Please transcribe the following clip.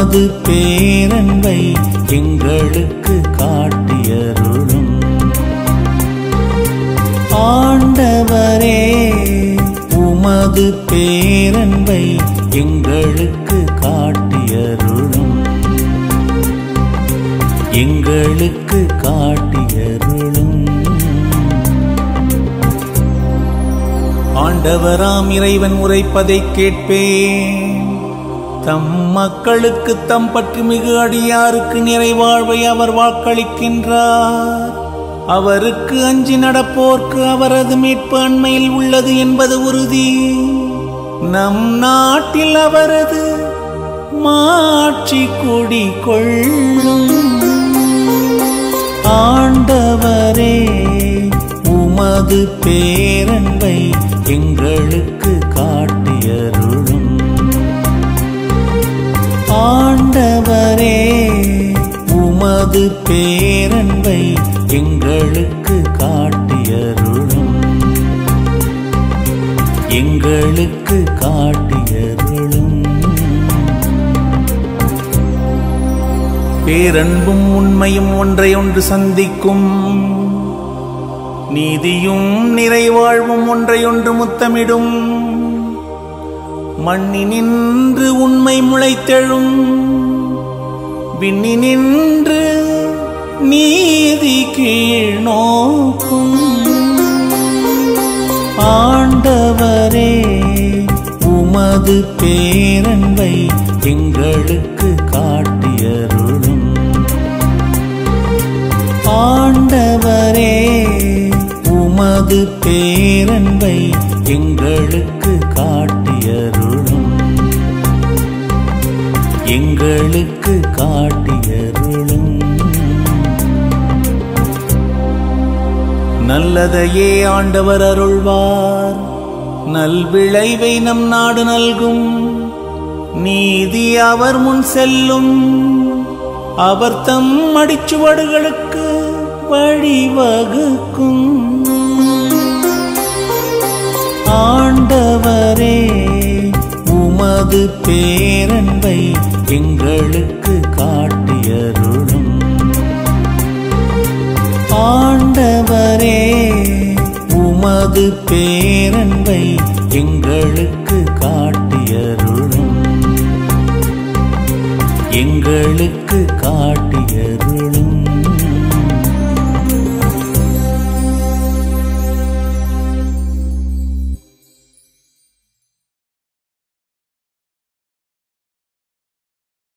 உமது பேரன்பை எங்களுக்கு காட்டியருளும் ஆண்டவரே உமது பேரன்பை எங்களுக்கு காட்டியருளும் எங்களுக்கு காட்டியருளும் ஆண்டவராம் இறைவன் உரைப்பதைக் கேட்பேன் தம் மக்களுக்கு தம் பற்றி மிகு அடியாருக்கு நிறைவாழ்வை அவர் வாக்களிக்கின்றார் அவருக்கு அஞ்சி நடப்போர்க்கு அவரது மீட்பு அண்மையில் உள்ளது என்பது உறுதி நம் நாட்டில் அவரது மாட்சி கொடி கொள்ளும் ஆண்டவரே உமது பேரன்பை எங்களுக்கு காட்டியருளும் ஆண்டவரே உமது பேரன்பை எங்களுக்கு காட்டியருளும் எங்களுக்கு காட்டியருளும் பேரன்பும் உண்மையும் ஒன்றையொன்று சந்திக்கும் நீதியும் நிறைவாழ்வும் ஒன்றையொன்று முத்தமிடும் மண்ணினின்று உண்மை முளைத்தெழும் விண்ணினின்று நீதி கீழ் நோக்கும் ஆண்டவரே உமது பேரன்பை எங்களுக்கு காட்டியருளும் ஆண்டவரே உமது பேரன்பை எங்களுக்கு காட்டியருளும் எங்களுக்கு காட்டியருளும் நல்லதையே ஆண்டவர் அருள்வார் நல்விளைவை நம் நாடு நல்கும் நீதி அவர் முன் செல்லும் அவர் தம் அடிச்சுவடுகளுக்கு வழிவகுக்கும் ஆண்டவரே உமது பேரன்பை எங்களுக்கு காட்டியருளும் ஆண்டவரே உமது பேரன்பை எங்களுக்கு காட்டியருளும் எங்களுக்கு காட்டியருளும்